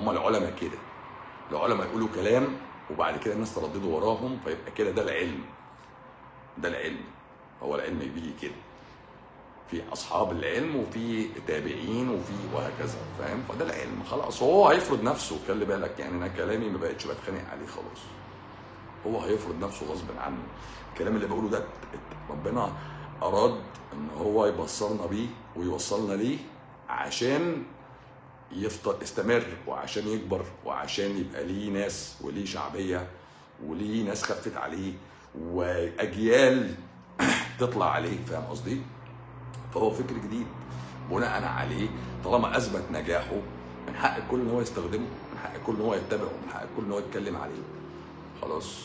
هم العلماء كده العلماء يقولوا كلام وبعد كده الناس ترددوا وراهم فيبقى كده ده العلم ده العلم هو العلم بيجي كده في اصحاب العلم وفي تابعين وفي وهكذا فاهم فده العلم خلاص هو هيفرض نفسه خلي بالك يعني انا كلامي ما بقتش بتخانق عليه خلاص هو هيفرض نفسه غصب عنه الكلام اللي بقوله ده ات- ات- ربنا اراد ان هو يبصرنا بيه ويوصلنا ليه عشان يفضل يستمر وعشان يكبر وعشان يبقى ليه ناس وليه شعبيه وليه ناس خفت عليه واجيال تطلع عليه فاهم قصدي؟ فهو فكر جديد بناء عليه طالما اثبت نجاحه من حق الكل ان هو يستخدمه من حق الكل ان هو يتبعه من حق الكل ان هو يتكلم عليه خلاص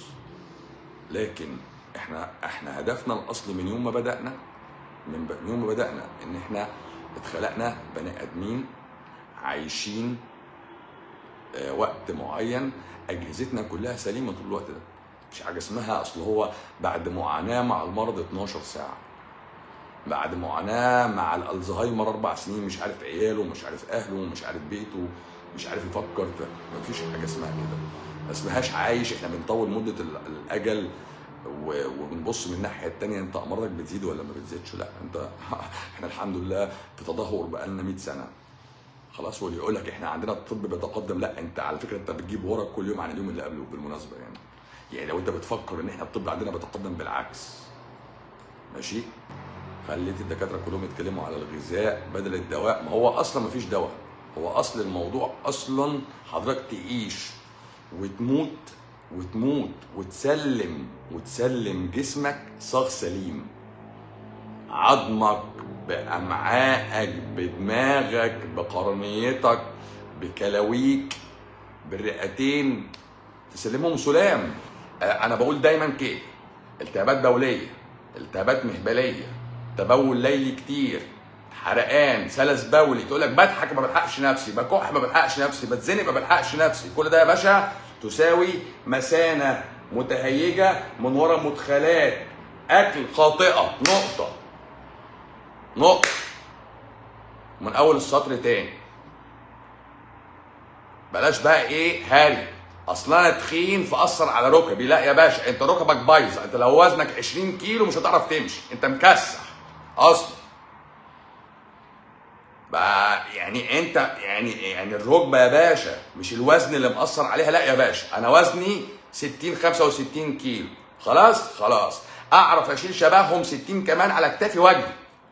لكن احنا احنا هدفنا الاصلي من يوم ما بدانا من, ب... من يوم ما بدانا ان احنا اتخلقنا بني ادمين عايشين آه، وقت معين اجهزتنا كلها سليمه طول الوقت ده مش حاجه اسمها اصل هو بعد معاناه مع المرض 12 ساعه بعد معاناه مع الالزهايمر اربع سنين مش عارف عياله مش عارف اهله مش عارف بيته مش عارف يفكر ف- مفيش حاجه اسمها كده ما اسمهاش عايش احنا بنطول مده ال- الاجل و- وبنبص من الناحيه الثانيه انت امراضك بتزيد ولا ما بتزيدش لا انت احنا الحمد لله في تدهور بقالنا 100 سنه خلاص واللي يقول لك احنا عندنا الطب بيتقدم لا انت على فكره انت بتجيب ورا كل يوم عن اليوم اللي قبله بالمناسبه يعني يعني لو انت بتفكر ان احنا الطب عندنا بيتقدم بالعكس ماشي خليت الدكاتره كلهم يتكلموا على الغذاء بدل الدواء ما هو اصلا ما فيش دواء هو اصل الموضوع اصلا حضرتك تعيش وتموت وتموت وتسلم وتسلم جسمك صاغ سليم عظمك بامعائك بدماغك بقرنيتك بكلاويك بالرئتين تسلمهم سلام آه، انا بقول دايما كده التهابات بوليه التهابات مهبليه تبول ليلي كتير حرقان سلس بولي تقول لك بضحك ما بلحقش نفسي بكح ما بلحقش نفسي بتزنق ما بلحقش نفسي كل ده يا باشا تساوي مثانه متهيجه من ورا مدخلات اكل خاطئه نقطه نقطه من اول السطر تاني بلاش بقى ايه هاري اصل انا تخين فاثر على ركبي لا يا باشا انت ركبك بايظه انت لو وزنك 20 كيلو مش هتعرف تمشي انت مكسح اصلا بقى يعني انت يعني يعني الركبه يا باشا مش الوزن اللي مأثر عليها لا يا باشا انا وزني 60 65 كيلو خلاص خلاص اعرف اشيل شبههم 60 كمان على كتافي واجري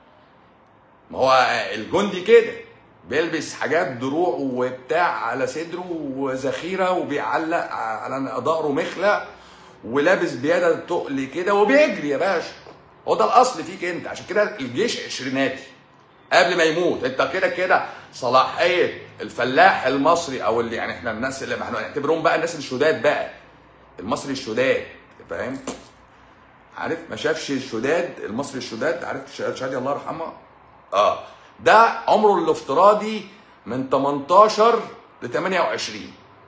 ما هو الجندي كده بيلبس حاجات دروع وبتاع على صدره وذخيره وبيعلق على ظهره مخله ولابس بياده تقل كده وبيجري يا باشا هو ده الاصل فيك انت عشان كده الجيش عشريناتي قبل ما يموت انت كده كده صلاحيه الفلاح المصري او اللي يعني احنا الناس اللي احنا نعتبرهم بقى الناس الشداد بقى المصري الشداد فاهم عارف ما شافش الشداد المصري الشداد عارف ش- شادي الله يرحمه اه ده عمره الافتراضي من 18 ل 28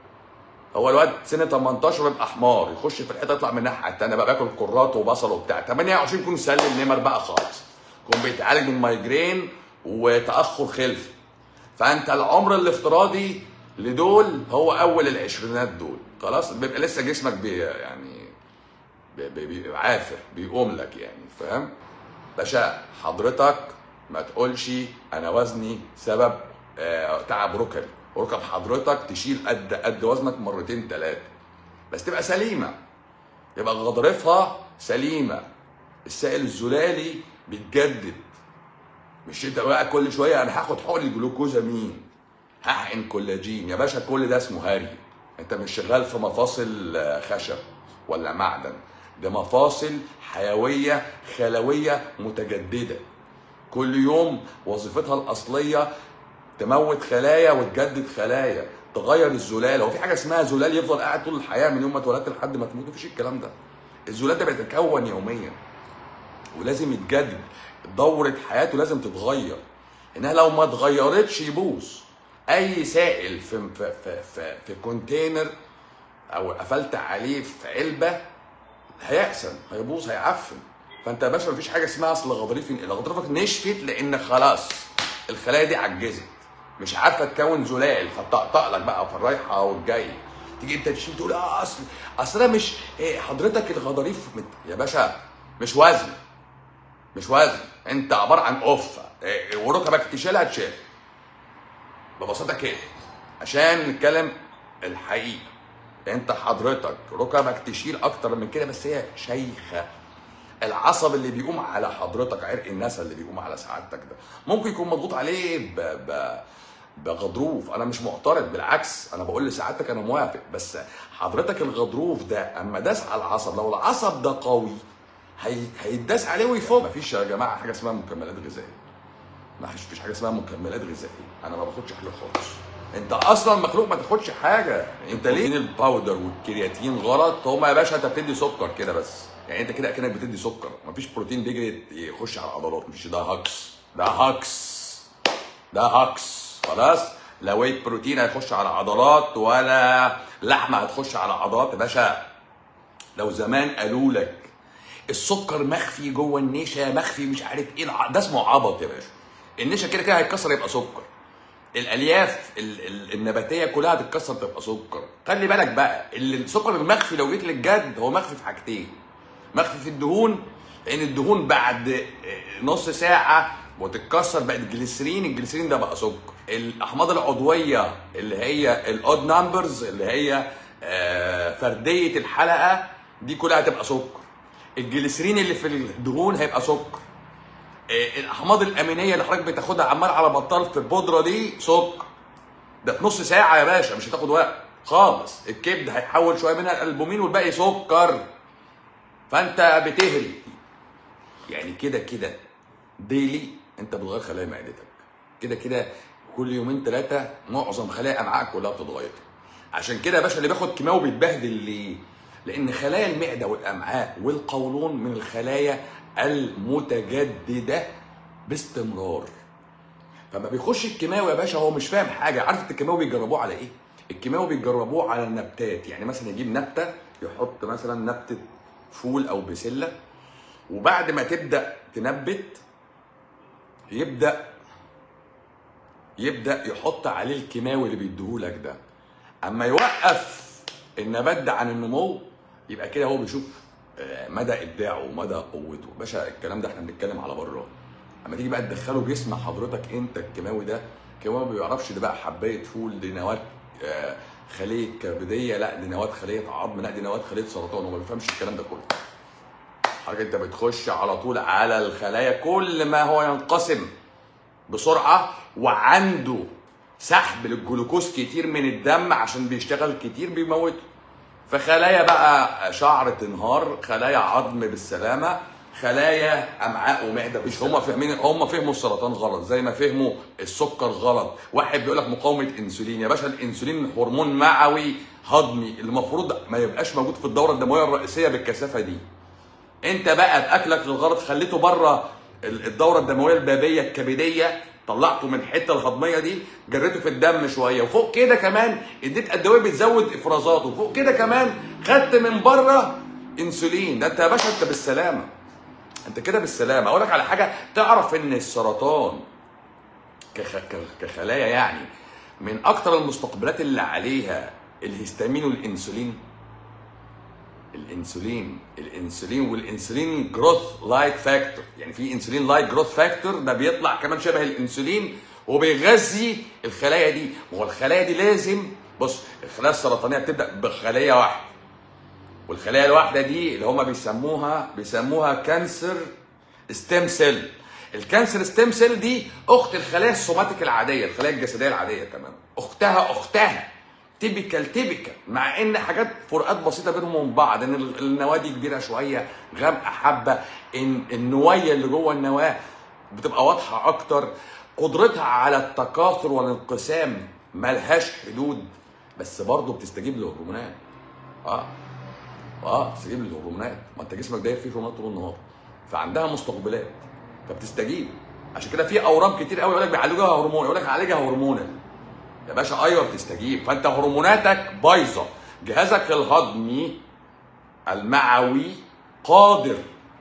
هو الواد سن 18 يبقى حمار يخش في الحيطه يطلع من الناحيه الثانيه بقى بياكل كرات وبصل وبتاع 28 يكون سلم نمر بقى خالص يكون بيتعالج من مايجرين وتاخر خلفي فانت العمر الافتراضي لدول هو اول العشرينات دول خلاص بيبقى لسه جسمك بي يعني بي- بي- بيعافر بيقوم لك يعني فاهم باشا حضرتك ما تقولش انا وزني سبب آه، تعب ركبي ركب حضرتك تشيل قد قد وزنك مرتين ثلاثه بس تبقى سليمه يبقى غضاريفها سليمه السائل الزلالي بيتجدد مش انت بقى كل شويه انا هاخد حقن الجلوكوزامين هحقن كولاجين يا باشا كل ده اسمه هري انت مش شغال في مفاصل آه، خشب ولا معدن ده مفاصل حيويه خلويه متجدده كل يوم وظيفتها الاصليه تموت خلايا وتجدد خلايا تغير الزلال هو في حاجه اسمها زلال يفضل قاعد طول الحياه من يوم ما اتولدت لحد ما تموت مفيش الكلام ده الزلال ده بيتكون يوميا ولازم يتجدد دورة حياته لازم تتغير انها لو ما اتغيرتش يبوظ اي سائل في في في في, في كونتينر او قفلت عليه في علبه هيأسن هيبوظ هيعفن فانت يا باشا مفيش حاجه اسمها اصل غضاريفي غضاريفك نشفت لان خلاص الخلايا دي عجزت مش عارفه تكون زلال فتطقطق لك بقى في الرايحه والجايه تيجي انت تشيل تقول اه اصل اصل انا مش إيه حضرتك الغضاريف مت... يا باشا مش وزن مش وزن انت عباره عن قفه إيه وركبك تشيلها تشيل ببساطه كده عشان نتكلم الحقيقه انت حضرتك ركبك تشيل اكتر من كده بس هي شيخه العصب اللي بيقوم على حضرتك عرق النسا اللي بيقوم على سعادتك ده ممكن يكون مضغوط عليه ب... ب... بغضروف انا مش معترض بالعكس انا بقول لسعادتك انا موافق بس حضرتك الغضروف ده اما داس على العصب لو العصب ده قوي هي... هيتداس عليه ويفك مفيش يا جماعه حاجه اسمها مكملات غذائيه ما فيش حاجه اسمها مكملات غذائيه انا ما باخدش حاجه خالص انت اصلا مخلوق ما تاخدش حاجه انت ليه الباودر والكرياتين غلط هما يا باشا انت بتدي سكر كده بس يعني انت كده اكنك بتدي سكر مفيش بروتين بيجري يخش على العضلات مش ده هاكس ده هاكس ده هاكس خلاص لا ويت بروتين هيخش على عضلات ولا لحمه هتخش على عضلات يا باشا لو زمان قالوا لك السكر مخفي جوه النشا مخفي مش عارف ايه الع- ده اسمه عبط يا باشا النشا كده كده هيتكسر يبقى سكر الالياف ال- ال- النباتيه كلها هتتكسر تبقى سكر خلي بالك بقى اللي السكر المخفي لو جيت للجد هو مخفي في حاجتين مخفي في الدهون لان الدهون بعد نص ساعه وتتكسر بقت جليسرين الجليسرين ده بقى سكر الاحماض العضويه اللي هي الاود نمبرز اللي هي آه، فرديه الحلقه دي كلها هتبقى سكر الجليسرين اللي في الدهون هيبقى سكر آه، الاحماض الامينيه اللي حضرتك بتاخدها عمال على بطال في البودره دي سكر ده في نص ساعه يا باشا مش هتاخد وقت خالص الكبد هيحول شويه منها الالبومين والباقي سكر فانت بتهري يعني كده كده ديلي انت بتغير خلايا معدتك كده كده كل يومين ثلاثه معظم خلايا امعائك كلها بتتغير عشان كده يا باشا اللي بياخد كيماوي بيتبهدل ليه؟ لان خلايا المعده والامعاء والقولون من الخلايا المتجدده باستمرار فما بيخش الكيماوي يا باشا هو مش فاهم حاجه عارف انت الكيماوي بيجربوه على ايه الكيماوي بيجربوه على النباتات يعني مثلا يجيب نبته يحط مثلا نبته فول او بسله وبعد ما تبدا تنبت يبدا يبدا يحط عليه الكيماوي اللي بيديهولك ده اما يوقف النبات ده عن النمو يبقى كده هو بيشوف آه، مدى ابداعه ومدى قوته باشا الكلام ده احنا بنتكلم على بره اما تيجي بقى تدخله جسم حضرتك انت الكيماوي ده الكيماوي ما بيعرفش ده بقى حبايه فول دي نواه آه، خليه كبديه لا دي نواه خليه عظم لا دي نواه خليه سرطان هو ما بيفهمش الكلام ده كله حضرتك انت بتخش على طول على الخلايا كل ما هو ينقسم بسرعه وعنده سحب للجلوكوز كتير من الدم عشان بيشتغل كتير بيموته فخلايا بقى شعر تنهار خلايا عظم بالسلامه خلايا امعاء ومعده مش هم فاهمين هم فهموا السرطان غلط زي ما فهموا السكر غلط واحد بيقول لك مقاومه انسولين يا باشا الانسولين هرمون معوي هضمي المفروض ما يبقاش موجود في الدوره الدمويه الرئيسيه بالكثافه دي انت بقى باكلك للغرض خليته بره ال- الدوره الدمويه البابيه الكبديه طلعته من الحته الهضميه دي جريته في الدم شويه وفوق كده كمان اديت ادويه بتزود افرازاته وفوق كده كمان خدت من بره انسولين ده انت يا باشا انت بالسلامه انت كده بالسلامه اقول لك على حاجه تعرف ان السرطان كخ... ك- كخلايا يعني من اكتر المستقبلات اللي عليها الهستامين والانسولين الانسولين الانسولين والانسولين جروث لايت فاكتور يعني في انسولين لايت جروث فاكتور ده بيطلع كمان شبه الانسولين وبيغذي الخلايا دي ما هو الخلايا دي لازم بص الخلايا السرطانيه بتبدا بخليه واحده والخلايا الواحده دي اللي هم بيسموها بيسموها كانسر ستيم سيل الكانسر ستيم سيل دي اخت الخلايا السوماتيك العاديه الخلايا الجسديه العاديه تمام اختها اختها تيبيكال تيبيكال مع ان حاجات فروقات بسيطه بينهم وبين بعض ان ال- النواه دي كبيره شويه غامقه حبه ان النوايه اللي جوه النواه بتبقى واضحه اكتر قدرتها على التكاثر والانقسام ملهاش حدود بس برضه بتستجيب للهرمونات اه اه تستجيب للهرمونات ما انت جسمك داير فيه هرمونات طول النهار فعندها مستقبلات فبتستجيب عشان كده في اورام كتير قوي يقول لك بيعالجوها هرمون يقول لك عالجها هرمونال يا باشا ايوه بتستجيب فانت هرموناتك بايظه جهازك الهضمي المعوي قادر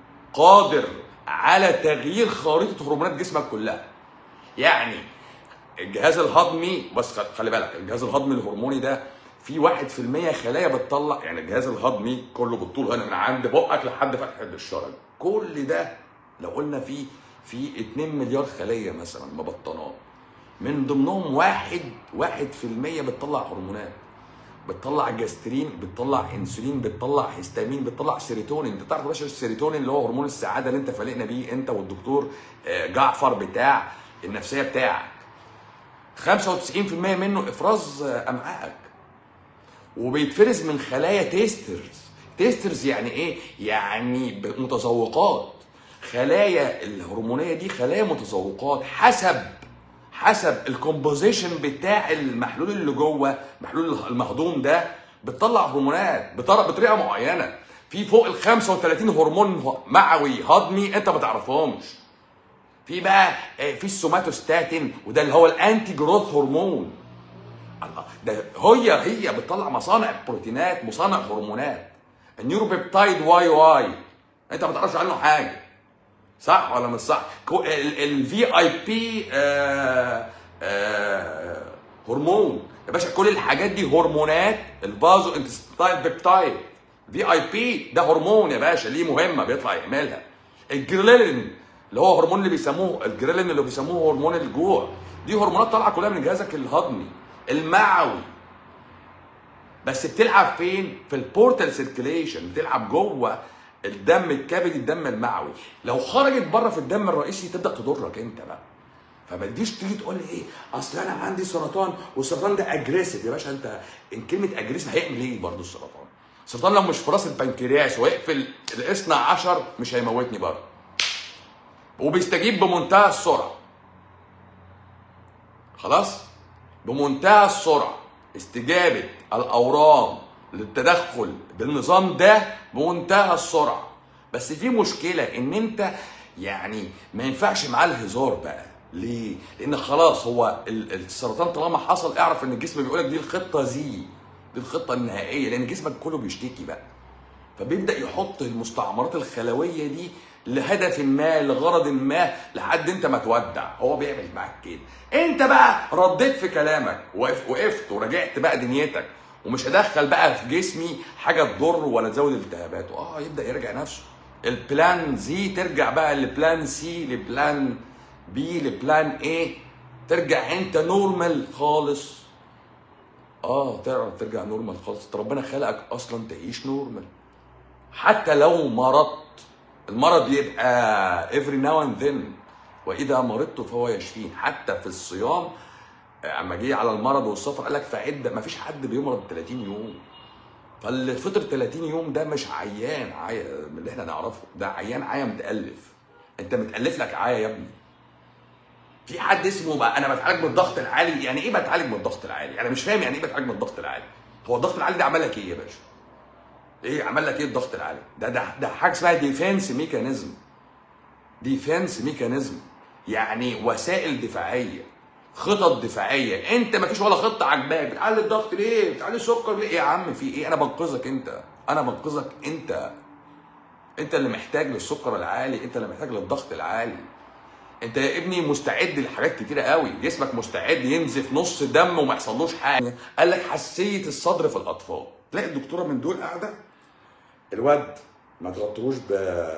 قادر على تغيير خريطه هرمونات جسمك كلها يعني الجهاز الهضمي بس خ- خلي بالك الجهاز الهضمي الهرموني ده في 1% خلايا بتطلع يعني الجهاز الهضمي كله بالطول هنا من عند بقك لحد فتحه الشرج كل ده لو قلنا في في 2 مليار خليه مثلا مبطنات من ضمنهم واحد واحد في المية بتطلع هرمونات بتطلع جاسترين بتطلع انسولين بتطلع هيستامين بتطلع سيروتونين انت تعرف يا باشا السيروتونين اللي هو هرمون السعاده اللي انت فالقنا بيه انت والدكتور آه، جعفر بتاع النفسيه بتاعك 95% منه افراز آه، امعائك وبيتفرز من خلايا تيسترز تيسترز يعني ايه يعني ب- متذوقات خلايا الهرمونيه دي خلايا متذوقات حسب حسب الكومبوزيشن بتاع المحلول اللي جوه محلول المهضوم ده بتطلع هرمونات بطر- بطريقه معينه في فوق ال 35 هرمون معوي هضمي انت ما تعرفهمش في بقى آه، في السوماتوستاتين وده اللي هو الانتي جروث هرمون الله ده هي هي بتطلع مصانع بروتينات مصانع هرمونات النيوروبيبتايد واي واي انت ما تعرفش عنه حاجه صح ولا مش صح الفي اي بي هرمون يا باشا كل الحاجات دي هرمونات الفازو انتستايل بيبتايد في اي بي ده هرمون يا باشا ليه مهمه بيطلع يعملها الجريلين اللي هو هرمون اللي بيسموه الجريلين اللي بيسموه هرمون الجوع دي هرمونات طالعه كلها من جهازك الهضمي المعوي بس بتلعب فين؟ في البورتال سيركيليشن بتلعب جوه الدم الكبدي الدم المعوي لو خرجت بره في الدم الرئيسي تبدا تضرك انت بقى فما تجيش تيجي تقول لي ايه اصل انا عندي سرطان والسرطان ده اجريسيف يا باشا انت ان كلمه اجريسيف هيعمل ايه برضه السرطان؟ السرطان لو مش في راس البنكرياس ويقفل الاثنى عشر مش هيموتني برضه وبيستجيب بمنتهى السرعه خلاص بمنتهى السرعه استجابه الاورام للتدخل بالنظام ده بمنتهى السرعه بس في مشكله ان انت يعني ما ينفعش معاه الهزار بقى ليه؟ لان خلاص هو ال- السرطان طالما حصل اعرف ان الجسم بيقول لك دي الخطه زي دي الخطه النهائيه لان جسمك كله بيشتكي بقى فبيبدا يحط المستعمرات الخلويه دي لهدف ما لغرض ما لحد انت ما تودع هو بيعمل معاك كده انت بقى رديت في كلامك وقف وقفت ورجعت بقى دنيتك ومش هدخل بقى في جسمي حاجه تضر ولا تزود التهابات اه يبدا يرجع نفسه البلان زي ترجع بقى لبلان سي لبلان بي لبلان ايه ترجع انت نورمال خالص اه تعرف ترجع نورمال خالص انت ربنا خلقك اصلا تعيش نورمال حتى لو مرضت المرض يبقى every now and then واذا مرضت فهو يشفين حتى في الصيام اما جه على المرض والسفر قال لك فعده ما فيش حد بيمرض 30 يوم فاللي فطر 30 يوم ده مش عيان عيا من اللي احنا نعرفه ده عيان عيا متالف انت متالف لك عيا يا ابني في حد اسمه بقى انا بتعالج من الضغط العالي يعني ايه بتعالج من الضغط العالي انا مش فاهم يعني ايه بتعالج من الضغط العالي هو الضغط العالي ده عمل لك ايه يا باشا ايه عمل لك ايه الضغط العالي ده ده ده حاجه اسمها ديفense ميكانيزم ديفنس ميكانيزم يعني وسائل دفاعيه خطط دفاعيه انت ما فيش ولا خطه عجباك بتعلي الضغط ليه بتعلي السكر ليه يا عم في ايه انا بنقذك انت انا بنقذك انت انت اللي محتاج للسكر العالي انت اللي محتاج للضغط العالي انت يا ابني مستعد لحاجات كتيره قوي جسمك مستعد ينزف نص دم وما يحصلوش حاجه قال لك حساسيه الصدر في الاطفال تلاقي الدكتوره من دول قاعده الواد ما تغطروش ب...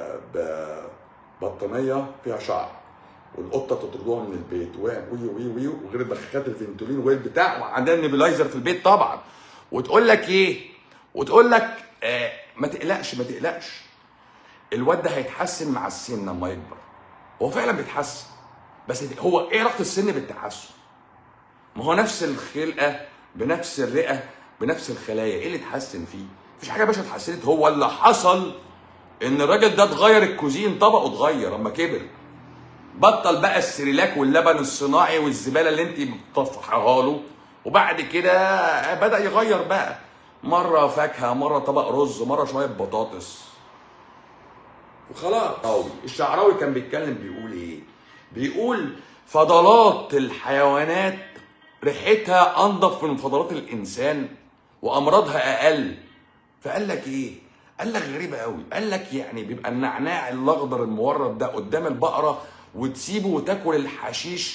ببطانيه فيها شعر والقطه تطردوها من البيت وي وي وي وغير بخاخات الفنتولين والبتاع وعندنا النبلايزر في البيت طبعا وتقول لك ايه وتقول لك آه ما تقلقش ما تقلقش الواد ده هيتحسن مع السن لما يكبر هو فعلا بيتحسن بس هو ايه علاقه السن بالتحسن ما هو نفس الخلقه بنفس الرئه بنفس الخلايا ايه اللي اتحسن فيه مفيش حاجه يا باشا اتحسنت هو اللي حصل ان الراجل ده اتغير الكوزين طبقه اتغير اما كبر بطل بقى السريلاك واللبن الصناعي والزباله اللي انت بتطفحها له وبعد كده بدا يغير بقى مره فاكهه مره طبق رز مره شويه بطاطس وخلاص قوي الشعراوي كان بيتكلم بيقول ايه بيقول فضلات الحيوانات ريحتها انضف من فضلات الانسان وامراضها اقل فقال لك ايه قال لك غريبه قوي قال لك يعني بيبقى النعناع الاخضر المورد ده قدام البقره وتسيبه وتاكل الحشيش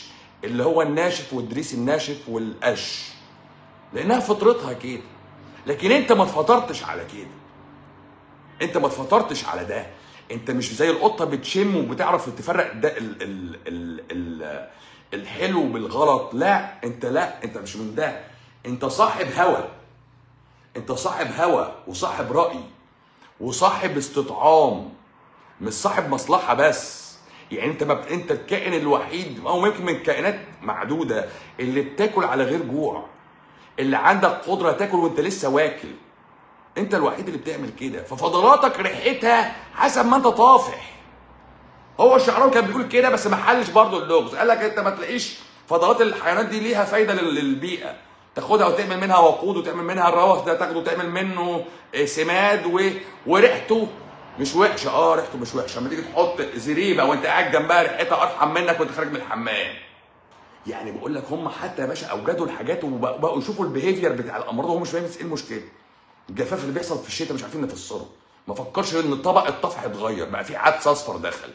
اللي هو الناشف والدريس الناشف والقش لانها فطرتها كده لكن انت ما اتفطرتش على كده انت ما اتفطرتش على ده انت مش زي القطه بتشم وبتعرف تفرق ده ال ال ال ال الحلو بالغلط لا انت لا انت مش من ده انت صاحب هوى انت صاحب هوى وصاحب راي وصاحب استطعام مش صاحب مصلحه بس يعني انت ما بت... انت الكائن الوحيد او يمكن من كائنات معدوده اللي بتاكل على غير جوع اللي عندك قدره تاكل وانت لسه واكل انت الوحيد اللي بتعمل كده ففضلاتك ريحتها حسب ما انت طافح هو الشعراوي كان بيقول كده بس ما حلش برضه اللغز قال لك انت ما تلاقيش فضلات الحيوانات دي ليها فايده لل- للبيئه تاخدها وتعمل منها وقود وتعمل منها الروث ده تاخده وتعمل منه آه، سماد و... وريحته مش وحشه اه ريحته مش وحشه لما تيجي تحط زريبه وانت قاعد جنبها ريحتها ارحم منك وانت خارج من الحمام يعني بقول لك هم حتى يا باشا اوجدوا الحاجات وبقوا بقوا يشوفوا البيهيفير بتاع الامراض وهم مش فاهمين ايه المشكله الجفاف اللي بيحصل في الشتاء مش عارفين نفسره ما فكرش ان طبق الطفح اتغير بقى في عدس اصفر دخل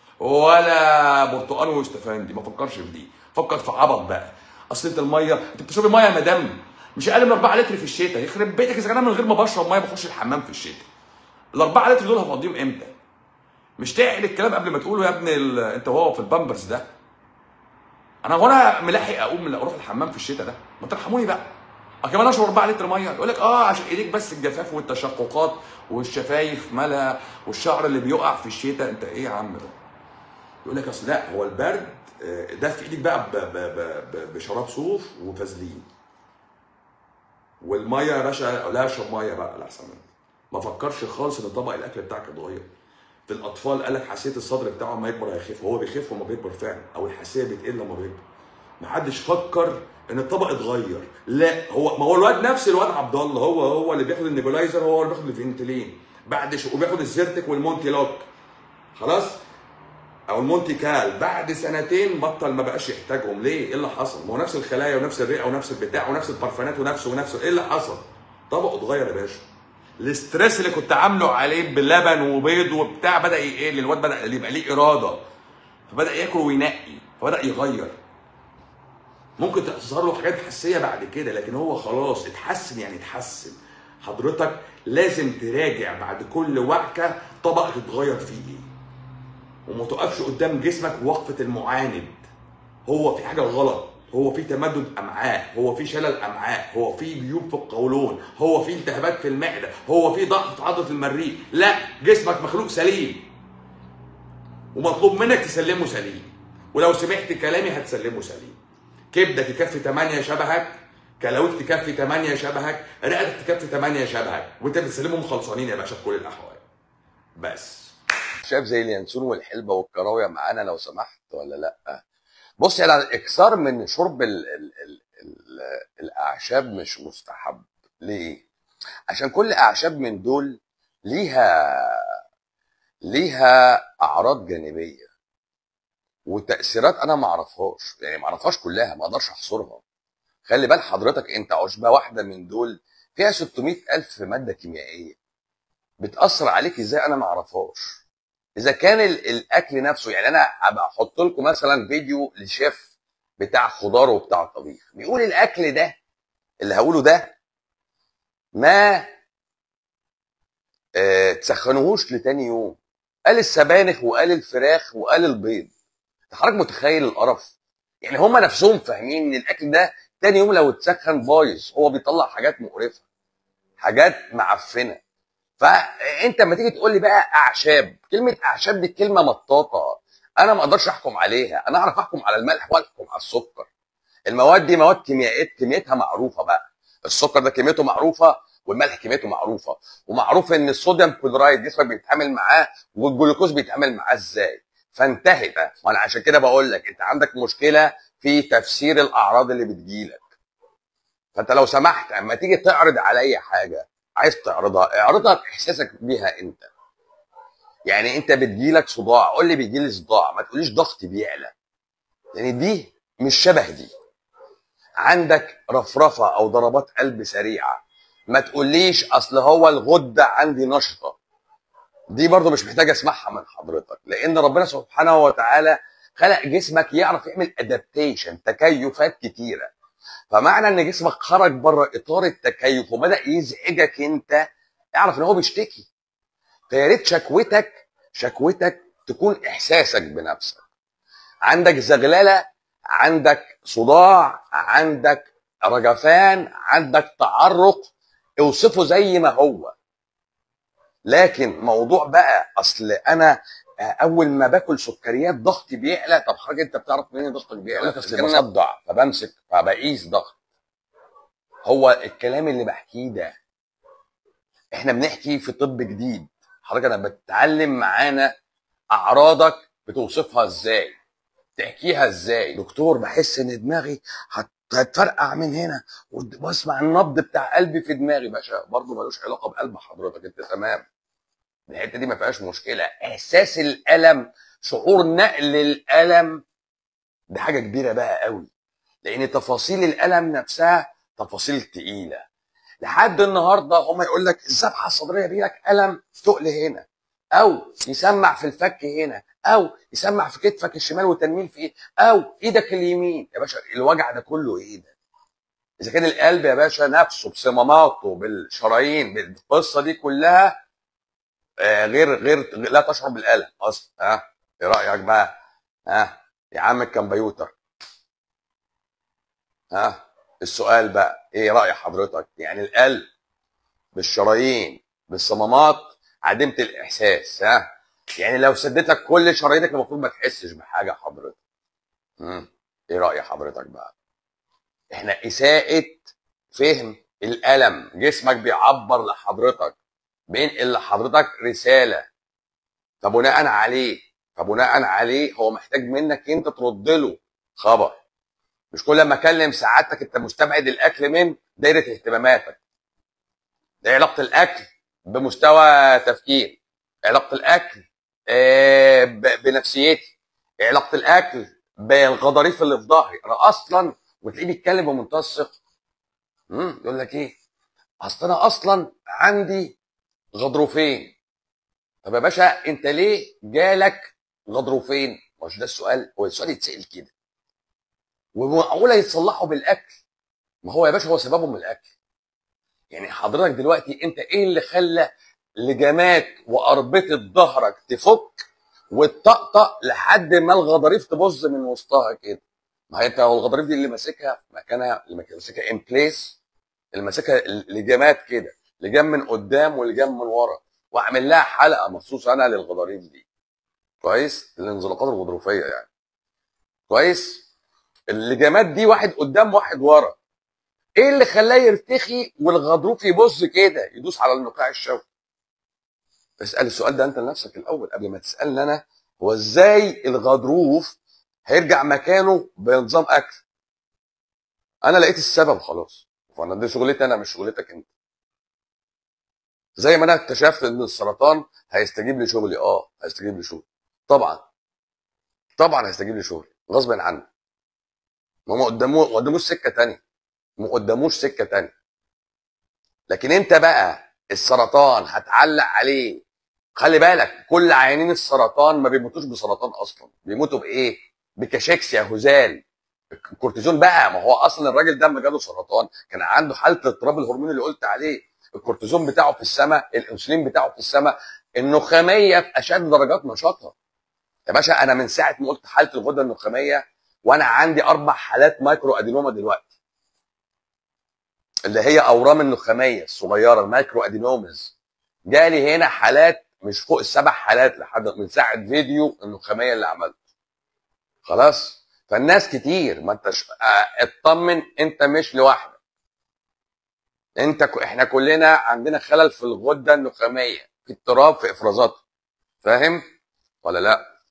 ولا برتقال واستفندي ما فكرش في دي فكر في عبط بقى اصل انت الميه انت بتشربي ميه يا مدام مش اقل من 4 لتر في الشتاء يخرب بيتك اذا كان أنا من غير ما بشرب ميه بخش الحمام في الشتاء ال 4 لتر دول هفضيهم امتى؟ مش تعقل الكلام قبل ما تقوله يا ابني ال... انت وهو في البامبرز ده انا وانا ملاحق اقوم من اروح الحمام في الشتاء ده ما ترحموني بقى أه كمان اشرب 4 لتر ميه يقول لك اه عشان ايديك بس الجفاف والتشققات والشفايف مالها والشعر اللي بيقع في الشتاء انت ايه يا عم ده يقول لك اصل لا هو البرد آه، ده في ايدك بقى ب- ب- ب- ب- بشراب صوف وفازلين والميه يا باشا لا اشرب ميه بقى لا احسن منك. ما فكرش خالص ان طبق الاكل بتاعك اتغير في الاطفال قال لك حساسيه الصدر بتاعه لما يكبر هيخف هو بيخف لما بيكبر فعلا او الحساسيه بتقل لما بيكبر ما حدش فكر ان الطبق اتغير لا هو ما هو الواد نفس الواد عبد الله هو هو اللي بياخد النيبولايزر هو اللي بياخد الفينتلين بعد شو وبياخد الزيرتك والمونتي لوك خلاص او المونتي كال بعد سنتين بطل ما بقاش يحتاجهم ليه؟ ايه اللي حصل؟ ما هو نفس الخلايا ونفس الرئه ونفس البتاع ونفس البرفانات ونفسه ونفسه ايه اللي حصل؟ طبقه اتغير يا باشا الاستريس اللي كنت عامله عليه بلبن وبيض وبتاع بدا يقل الواد بدا يبقى ليه اراده فبدا ياكل وينقي فبدا يغير ممكن تظهر له حاجات حسيه بعد كده لكن هو خلاص اتحسن يعني اتحسن حضرتك لازم تراجع بعد كل وعكه طبقك اتغير فيه ايه وما تقفش قدام جسمك وقفه المعاند هو في حاجه غلط هو في تمدد امعاء هو في شلل امعاء هو في جيوب في القولون هو في التهابات في المعده هو في ضغط في عضله المريء لا جسمك مخلوق سليم ومطلوب منك تسلمه سليم ولو سمعت كلامي هتسلمه سليم كبدك تكفي 8 شبهك كلاويك تكفي 8 شبهك رئتك تكفي 8 شبهك وانت بتسلمهم خلصانين يا باشا في كل الاحوال بس شايف زي اليانسون والحلبة والكراوية معانا لو سمحت ولا لا بص يعني الاكثار من شرب ال ال ال ال الاعشاب مش مستحب ليه عشان كل اعشاب من دول ليها ليها اعراض جانبيه وتاثيرات انا ما اعرفهاش يعني ما اعرفهاش كلها ما اقدرش احصرها خلي بال حضرتك انت عشبه واحده من دول فيها 600 الف ماده كيميائيه بتاثر عليك ازاي انا ما اعرفهاش اذا كان ال- الاكل نفسه يعني انا ابقى احط لكم مثلا فيديو لشيف بتاع خضار وبتاع طبيخ بيقول الاكل ده اللي هقوله ده ما آه تسخنوهوش لتاني يوم قال السبانخ وقال الفراخ وقال البيض أنت حضرتك متخيل القرف يعني هم نفسهم فاهمين ان الاكل ده تاني يوم لو اتسخن بايظ هو بيطلع حاجات مقرفه حاجات معفنه فانت لما تيجي تقول لي بقى اعشاب كلمه اعشاب دي كلمه مطاطه انا ما اقدرش احكم عليها انا اعرف احكم على الملح واحكم على السكر المواد دي مواد كيميائيه كميتها معروفه بقى السكر ده كميته معروفه والملح كميته معروفه ومعروف ان الصوديوم كلورايد جسمك بيتعامل معاه والجلوكوز بيتعامل معاه ازاي فانتهي بقى وانا عشان كده بقول لك انت عندك مشكله في تفسير الاعراض اللي بتجيلك فانت لو سمحت اما تيجي تعرض عليا حاجه عايز تعرضها اعرضها باحساسك بيها انت يعني انت بتجيلك صداع قول لي بيجيلي صداع ما تقوليش ضغطي بيعلى لان دي مش شبه دي عندك رفرفه او ضربات قلب سريعه ما تقوليش اصل هو الغده عندي نشطه دي برضو مش محتاج اسمعها من حضرتك لان ربنا سبحانه وتعالى خلق جسمك يعرف يعمل ادابتيشن تكيفات كتيره فمعنى ان جسمك خرج بره اطار التكيف وبدا يزعجك انت اعرف ان هو بيشتكي فيا ريت شكوتك شكوتك تكون احساسك بنفسك عندك زغلله عندك صداع عندك رجفان عندك تعرق اوصفه زي ما هو لكن موضوع بقى اصل انا اول ما باكل سكريات ضغطي بيعلى طب حاجه انت بتعرف منين ضغطك بيعلى اصل انا بصدع فبمسك فبقيس ضغط هو الكلام اللي بحكيه ده احنا بنحكي في طب جديد حضرتك انا بتعلم معانا اعراضك بتوصفها ازاي تحكيها ازاي دكتور بحس ان دماغي هت- هتفرقع من هنا واسمع النبض بتاع قلبي في دماغي باشا برضه ملوش علاقه بقلب حضرتك انت تمام الحته دي ما فيهاش مشكله احساس الالم شعور نقل الالم ده حاجه كبيره بقى قوي لان تفاصيل الالم نفسها تفاصيل تقيله لحد النهارده هم يقول لك الذبحه الصدريه دي لك الم تقل هنا او يسمع في الفك هنا او يسمع في كتفك الشمال وتنميل في ايه او ايدك اليمين يا باشا الوجع ده كله ايه ده اذا كان القلب يا باشا نفسه بصماماته بالشرايين بالقصه دي كلها آه، غير غير لا تشعر بالالم اصلا ها ايه رايك بقى ها يا عم الكمبيوتر ها السؤال بقى ايه راي حضرتك يعني القلب بالشرايين بالصمامات عديمه الاحساس ها يعني لو سديتك كل شرايينك المفروض ما تحسش بحاجه حضرتك مم. ايه راي حضرتك بقى احنا اساءه فهم الالم جسمك بيعبر لحضرتك بينقل لحضرتك رساله فبناء عليه فبناء عليه هو محتاج منك انت ترد له خبر مش كل ما اكلم سعادتك انت مستبعد الاكل من دايره اهتماماتك ده علاقه الاكل بمستوى تفكير علاقه الاكل آه، ب- بنفسيتي علاقه الاكل بالغضاريف اللي في ظهري انا اصلا وتلاقيه بيتكلم بمنتهى الثقه مم، يقول لك ايه اصل انا اصلا عندي غضروفين طب يا باشا انت ليه جالك غضروفين مش ده السؤال هو السؤال يتسال كده ومعقوله يتصلحوا بالاكل ما هو يا باشا هو سببهم الاكل يعني حضرتك دلوقتي انت ايه اللي خلى لجامات واربطه ظهرك تفك وتطقطق لحد ما الغضاريف تبظ من وسطها كده ما هي انت لو الغضاريف دي اللي ماسكها في مكانها اللي ماسكها ان بليس اللي ماسكها لجامات كده لجام من قدام ولجام من ورا واعمل لها حلقه مخصوص انا للغضاريف دي كويس الانزلاقات الغضروفيه يعني كويس اللجامات دي واحد قدام واحد ورا ايه اللي خلاه يرتخي والغضروف يبص كده يدوس على النقاع الشوكي اسال السؤال ده انت لنفسك الاول قبل ما تسالني انا هو ازاي الغضروف هيرجع مكانه بنظام اكل انا لقيت السبب خلاص فانا دي شغلتي انا مش شغلتك انت زي ما انا اكتشفت ان السرطان هيستجيب لشغلي اه هيستجيب لشغلي طبعا طبعا هيستجيب لشغلي غصب عنه ما ما قدامه ما قداموش سكه تانية ما قداموش سكه تانية لكن انت بقى السرطان هتعلق عليه خلي بالك كل عيانين السرطان ما بيموتوش بسرطان اصلا بيموتوا بايه بكاشيكسيا هزال الكورتيزون بقى ما هو اصلا الراجل ده لما جاله سرطان كان عنده حاله اضطراب الهرمون اللي قلت عليه الكورتيزون بتاعه في السماء الانسولين بتاعه في السماء النخاميه في اشد درجات نشاطها يا باشا انا من ساعه ما قلت حاله الغده النخاميه وانا عندي اربع حالات مايكرو ادينوما دلوقتي اللي هي اورام النخاميه الصغيره المايكرو ادينومز جالي هنا حالات مش فوق السبع حالات لحد من ساعه فيديو النخاميه اللي عملته خلاص فالناس كتير ما انتش اه، اطمن انت مش لوحدك انت ك... احنا كلنا عندنا خلل في الغده النخاميه في اضطراب في افرازاتها فاهم ولا لا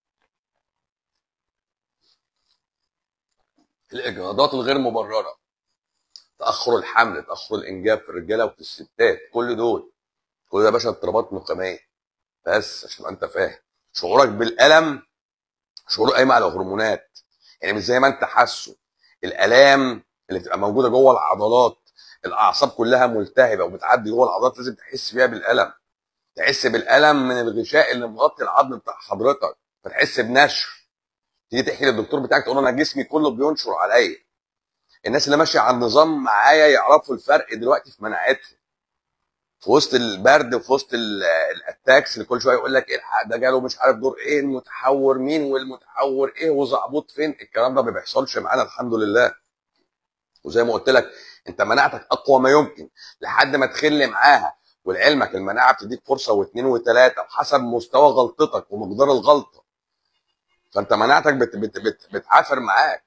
الاجهاضات الغير مبرره تاخر الحمل تاخر الانجاب في الرجاله وفي الستات كل دول كل ده يا باشا اضطرابات نخاميه بس عشان تبقى انت فاهم شعورك بالالم شعور قايم على هرمونات يعني مش زي ما انت حاسه الالام اللي بتبقى موجوده جوه العضلات الاعصاب كلها ملتهبه وبتعدي جوه العضلات لازم تحس بيها بالالم تحس بالالم من الغشاء اللي مغطي العظم بتاع حضرتك فتحس بنشر تيجي تحكي للدكتور بتاعك تقول له انا جسمي كله بينشر عليا الناس اللي ماشيه على النظام معايا يعرفوا الفرق دلوقتي في مناعتهم في وسط البرد وفي وسط ال- الاتاكس اللي كل شويه يقول لك الحق ده جاله مش عارف دور ايه المتحور مين والمتحور ايه وزعبوط فين الكلام ده ما بيحصلش معانا الحمد لله وزي ما قلت لك انت مناعتك اقوى ما يمكن لحد ما تخل معاها ولعلمك المناعه بتديك فرصه واثنين وثلاثه بحسب مستوى غلطتك ومقدار الغلطه فانت مناعتك بت بت بت بتعافر معاك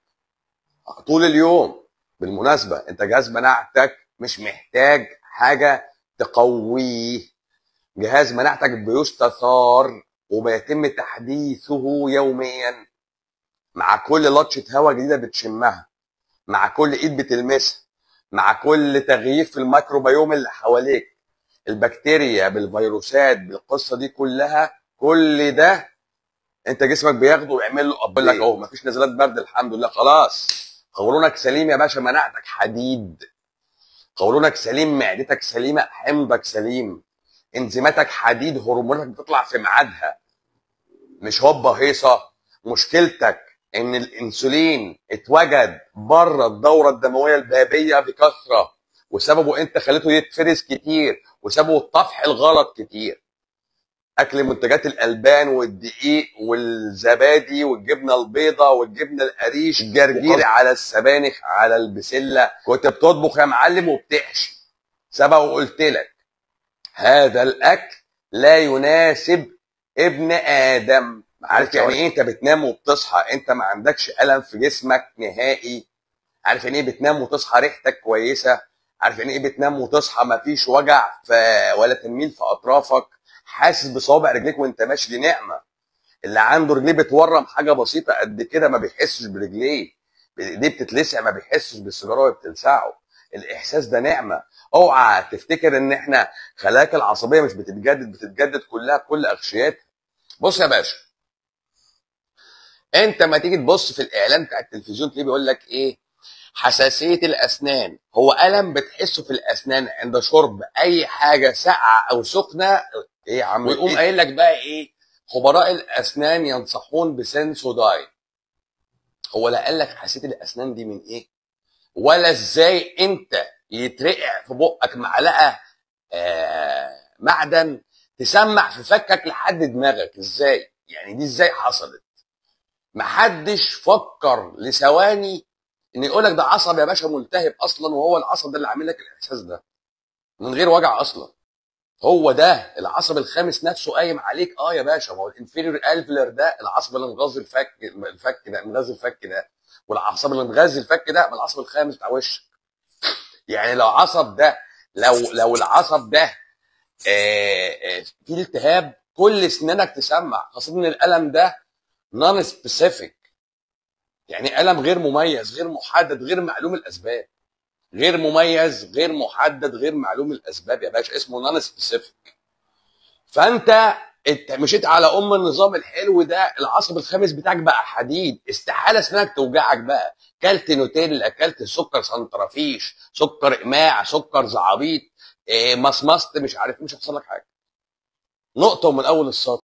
طول اليوم بالمناسبه انت جهاز مناعتك مش محتاج حاجه تقويه جهاز مناعتك بيستثار وبيتم تحديثه يوميا مع كل لطشه هواء جديده بتشمها مع كل ايد بتلمسها مع كل تغيير في الميكروبيوم اللي حواليك البكتيريا بالفيروسات بالقصه دي كلها كل ده انت جسمك بياخده ويعمل له اقول لك اهو مفيش نزلات برد الحمد لله خلاص قولونك سليم يا باشا مناعتك حديد قولونك سليم معدتك سليمه حمضك سليم انزيماتك حديد هرموناتك بتطلع في ميعادها مش هوبا هيصه مشكلتك ان الانسولين اتوجد بره الدوره الدمويه البابيه بكثره وسببه انت خليته يتفرز كتير وسببه الطفح الغلط كتير اكل منتجات الالبان والدقيق والزبادي والجبنه البيضاء والجبنه القريش الجرجير على السبانخ على البسله كنت بتطبخ يا معلم وبتحشي سبق وقلت لك هذا الاكل لا يناسب ابن ادم عارف يعني ايه انت بتنام وبتصحى انت ما عندكش الم في جسمك نهائي عارف يعني ايه بتنام وتصحى ريحتك كويسه عارف يعني ايه بتنام وتصحى ما فيش وجع في ولا تنميل في اطرافك حاسس بصوابع رجليك وانت ماشي دي نعمه اللي عنده رجليه بتورم حاجه بسيطه قد كده ما بيحسش برجليه ايديه بتتلسع ما بيحسش بالسيجاره وهي بتلسعه الاحساس ده نعمه اوعى تفتكر ان احنا خلاياك العصبيه مش بتتجدد بتتجدد كلها كل اغشياتها بص يا باشا انت ما تيجي تبص في الاعلان بتاع التلفزيون تلاقيه بيقول لك ايه حساسيه الاسنان هو الم بتحسه في الاسنان عند شرب اي حاجه ساقعه او سخنه ايه يا عم ويقوم قايل لك بقى ايه خبراء الاسنان ينصحون بسنسوداين هو لا قال لك حساسيه الاسنان دي من ايه ولا ازاي انت يترقع في بقك معلقه آه معدن تسمع في فكك لحد دماغك ازاي يعني دي ازاي حصلت محدش فكر لثواني ان يقول لك ده عصب يا باشا ملتهب اصلا وهو العصب ده اللي عامل لك الاحساس ده من غير وجع اصلا هو ده العصب الخامس نفسه قايم عليك اه يا باشا ما هو الانفيريور الفلر ده العصب اللي مغذي الفك الفك ده مغذي الفك ده والاعصاب اللي مغذي الفك ده من العصب الخامس بتاع وشك يعني لو عصب ده لو لو العصب ده آه، آه، فيه التهاب كل اسنانك تسمع خاصه ان الالم ده نون سبيسيفيك يعني الم غير مميز غير محدد غير معلوم الاسباب غير مميز غير محدد غير معلوم الاسباب يا باشا اسمه نون سبيسيفيك فانت انت مشيت على ام النظام الحلو ده العصب الخامس بتاعك بقى حديد استحاله اسنانك توجعك بقى كلت نوتيلا كلت سكر سنترافيش سكر اقماع سكر زعابيط إيه مصمصت مش عارف مش هيحصل لك حاجه نقطه ومن اول السطر